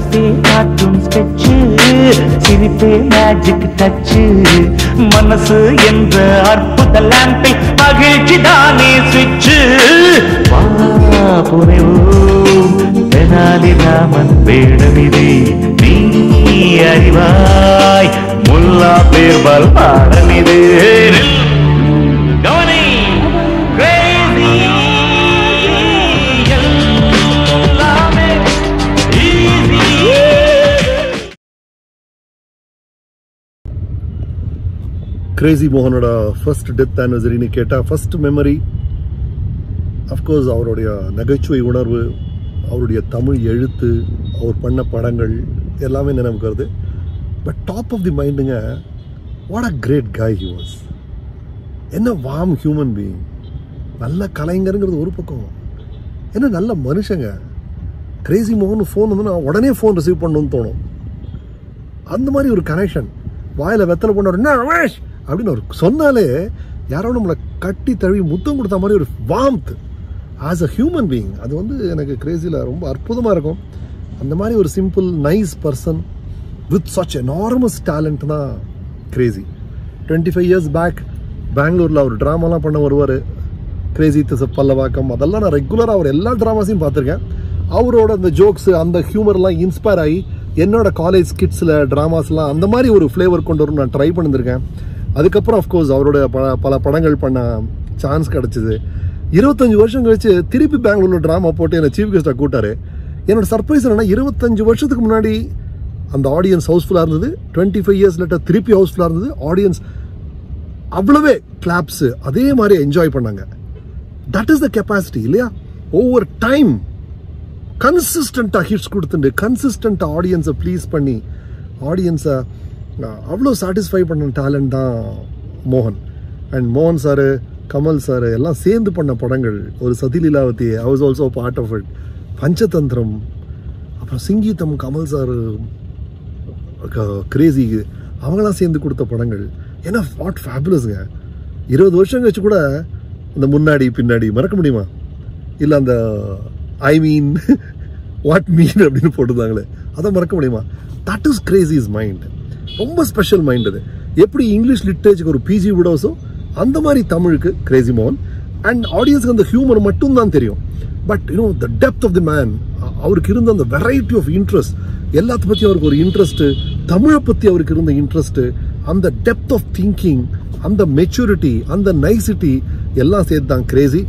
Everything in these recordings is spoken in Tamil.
லைஃபே காட்டும் ஸ்கெட்சு சிரிப்பே மேஜிக் டச்சு மனசு என்ற அற்புத லேம்பில் மகிழ்ச்சி தானே சுவிட்சு வா புனைவோம் தெனாலி ராமன் வேடமிது நீ அறிவாய் முல்லா பேர்பால் பாடமிது கவனி crazy எல்லாமே easy கிரேசி மோகனோட ஃபர்ஸ்ட் டெத் ஆனிவர்சரின்னு கேட்டால் ஃபர்ஸ்ட் மெமரி அஃப்கோர்ஸ் அவருடைய நகைச்சுவை உணர்வு அவருடைய தமிழ் எழுத்து அவர் பண்ண படங்கள் எல்லாமே நினைவுக்கு வருது பட் டாப் ஆஃப் தி மைண்டுங்க what a great guy he was என்ன வாம் ஹியூமன் பீயிங் நல்ல கலைஞருங்கிறது ஒரு பக்கம் என்ன நல்ல மனுஷங்க கிரேசி மோகன் ஃபோன் வந்து நான் உடனே ஃபோன் ரிசீவ் பண்ணணும்னு தோணும் அந்த மாதிரி ஒரு கனெக்ஷன் வாயில வெத்தலை போன என்ன ரமேஷ் அப்படின்னு ஒரு சொன்னாலே யாரோ நம்மளை கட்டி தழுவி முத்தம் கொடுத்த மாதிரி ஒரு warmth as a human being அது வந்து எனக்கு கிரேசியில் ரொம்ப அற்புதமாக இருக்கும் அந்த மாதிரி ஒரு simple nice person with such enormous talent தான் Crazy twenty five years back பெங்களூரில் அவர் ட்ராமாலாம் பண்ண வருவார் கிரேசி திஸ் பல்லவாக்கம் அதெல்லாம் நான் ரெகுலராக அவர் எல்லா ட்ராமாஸையும் பார்த்துருக்கேன் அவரோட அந்த ஜோக்ஸ் அந்த ஹியூமர்லாம் இன்ஸ்பயர் ஆகி என்னோட காலேஜ் ஸ்கிட்ஸில் ட்ராமாஸ்லாம் அந்த மாதிரி ஒரு ஃப்ளேவர் கொண்டு வரும் நான் ட்ரை பண்ணியிருக்கேன் அதுக்கப்புறம் அஃப்கோர்ஸ் அவரோட பல பல படங்கள் பண்ண சான்ஸ் கிடச்சிது இருபத்தஞ்சு வருஷம் கழிச்சு திருப்பி பெங்களூரில் ட்ராமா போட்டு என்னை சீஃப் கெஸ்ட்டாக கூட்டாரு என்னோட சர்ப்ரைஸ் என்னன்னா இருபத்தஞ்சு வருஷத்துக்கு முன்னாடி அந்த ஆடியன்ஸ் ஹவுஸ்ஃபுல்லாக இருந்தது டுவெண்ட்டி ஃபைவ் இயர்ஸ் லேட்டர் திருப்பி ஹவுஸ்ஃபுல்லாக இருந்தது ஆடியன்ஸ் அவ்வளவே கிளாப்ஸு அதே மாதிரி என்ஜாய் பண்ணாங்க தட் இஸ் த கெப்பாசிட்டி இல்லையா ஒவ்வொரு டைம் கன்சிஸ்டண்ட்டாக ஹிட்ஸ் கொடுத்துட்டு கன்சிஸ்டண்ட்டாக ஆடியன்ஸை ப்ளீஸ் பண்ணி ஆடியன்ஸை அவ்வளோ சாட்டிஸ்ஃபை பண்ண டேலண்ட் தான் மோகன் அண்ட் மோகன் சார் கமல் சார் எல்லாம் சேர்ந்து பண்ண படங்கள் ஒரு Sathi Leelavathi I was also part of it Panchathanthiram அப்புறம் சிங்கீதம் கமல் சார் கிரேசி அவங்களாம் சேர்ந்து கொடுத்த படங்கள் ஏன்னா வாட் ஃபேபுலஸ்ங்க இருபது வருஷம் கழிச்சு கூட அந்த முன்னாடி பின்னாடி மறக்க முடியுமா இல்லை அந்த ஐ மீன் வாட் மீன் அப்படின்னு போட்டிருந்தாங்களே அதை மறக்க முடியுமா that is Crazy is mind ரொம்ப ஸ்பெஷல் மைண்ட் அது எப்படி இங்கிலீஷ் லிட்ரேச்சருக்கு ஒரு பிஜி விடோஸோ அந்த மாதிரி தமிழுக்கு கிரேசி மோகன் அண்ட் ஆடியன்ஸ்க்கு அந்த ஹியூமர் மட்டும் தான் தெரியும் but you know the depth of the man அவருக்கு இருந்த அந்த வெரைட்டி ஆஃப் இன்ட்ரெஸ்ட் எல்லாத்த பற்றியும் அவருக்கு ஒரு இன்ட்ரெஸ்ட்டு தமிழை பற்றி அவருக்கு இருந்த இன்ட்ரெஸ்ட்டு அந்த டெப்த் ஆஃப் திங்கிங் அந்த மெச்சூரிட்டி அந்த நைசிட்டி எல்லாம் சேர்த்து தான் கிரேசி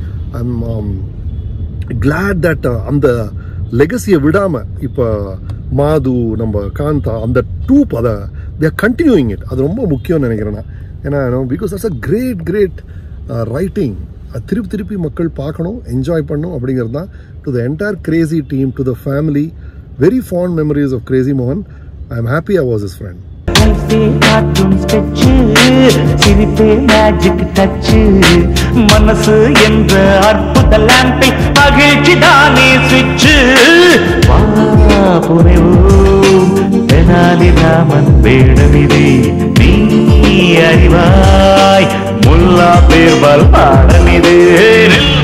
கிளாட் தட் அந்த லெகசியை விடாம இப்போ மாது நம்ம காந்தா அந்த டூப் அதை தேர் கண்டினியூயிங் இட் அது ரொம்ப முக்கியம்னு நினைக்கிறேன் நான் ஏன்னா because it's a great great writing திருப்பி திருப்பி மக்கள் பார்க்கணும் என்ஜாய் பண்ணணும் அப்படிங்கிறது தான் to the entire Crazy team to the family very fond memories of Crazy மோகன் I am happy I was his friend லைஃபே காட்டும் ஸ்கெட்சு சிரிப்பே மேஜிக் டச்சு மனசு என்ற அற்புத லேம்பில் மகிழ்ச்சி தானே சுவிட்சு வா புனைவோம் தெனாலி ராமன் வேடமிது நீ அறிவாய் முல்லா பேர்பால் பாடமிது